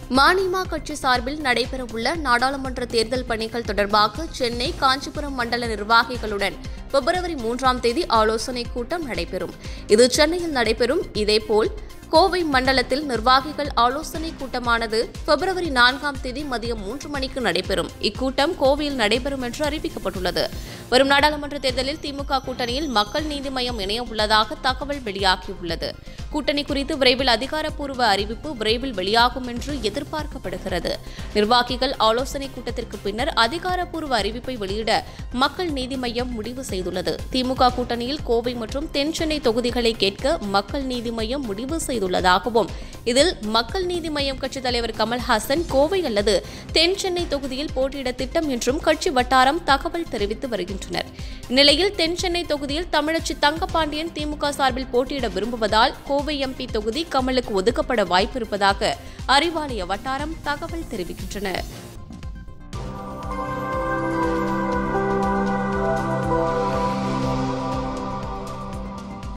மாநிமா கட்சி சார்பில் நடைபெறவுள்ள நாடாளுமன்ற தேர்தல் பணிகள் தொடர்பாக சென்னை காஞ்சிபுரம் மண்டல நிர்வாகிகளுடன் பிப்ரவரி மூன்றாம் தேதி ஆலோசனைக் கூட்டம் நடைபெறும் இது சென்னையில் நடைபெறும் இதேபோல் கோவை மண்டலத்தில் நிர்வாகிகள் ஆலோசனைக் கூட்டமானது பிப்ரவரி நான்காம் தேதி மதியம் மூன்று மணிக்கு நடைபெறும் இக்கூட்டம் கோவையில் நடைபெறும் என்று அறிவிக்கப்பட்டுள்ளது வரும் நாடாளுமன்ற தேர்தலில் திமுக கூட்டணியில் மக்கள் நீதி மய்யம் இணைய உள்ளதாக தகவல் வெளியாகியுள்ளது கூட்டணி குறித்து விரைவில் அதிகாரப்பூர்வ அறிவிப்பு விரைவில் வெளியாகும் என்று எதிர்பார்க்கப்படுகிறது நிர்வாகிகள் ஆலோசனைக் கூட்டத்திற்கு பின்னர் அதிகாரப்பூர்வ அறிவிப்பை வெளியிட மக்கள் நீதி மய்யம் முடிவு செய்துள்ளது திமுக கூட்டணியில் கோவை மற்றும் தென் சென்னை தொகுதிகளை கேட்க மக்கள் நீதி மய்யம் முடிவு செய்துள்ளதாகவும் இதில் மக்கள் நீதி மய்யம் கட்சித் தலைவர் கமல்ஹாசன் கோவை அல்லது தென் சென்னை தொகுதியில் போட்டியிட திட்டம் என்றும் கட்சி வட்டாரம் தகவல் தெரிவித்து வருகின்றனர் இந்நிலையில் தென் சென்னை தொகுதியில் தமிழச்சி தங்கபாண்டியன் திமுக சார்பில் போட்டியிட விரும்புவதால் கோவை எம்பி தொகுதி கமலுக்கு ஒதுக்கப்பட வாய்ப்பு இருப்பதாக அறிவாலய வட்டாரம் தகவல் தெரிவிக்கின்றன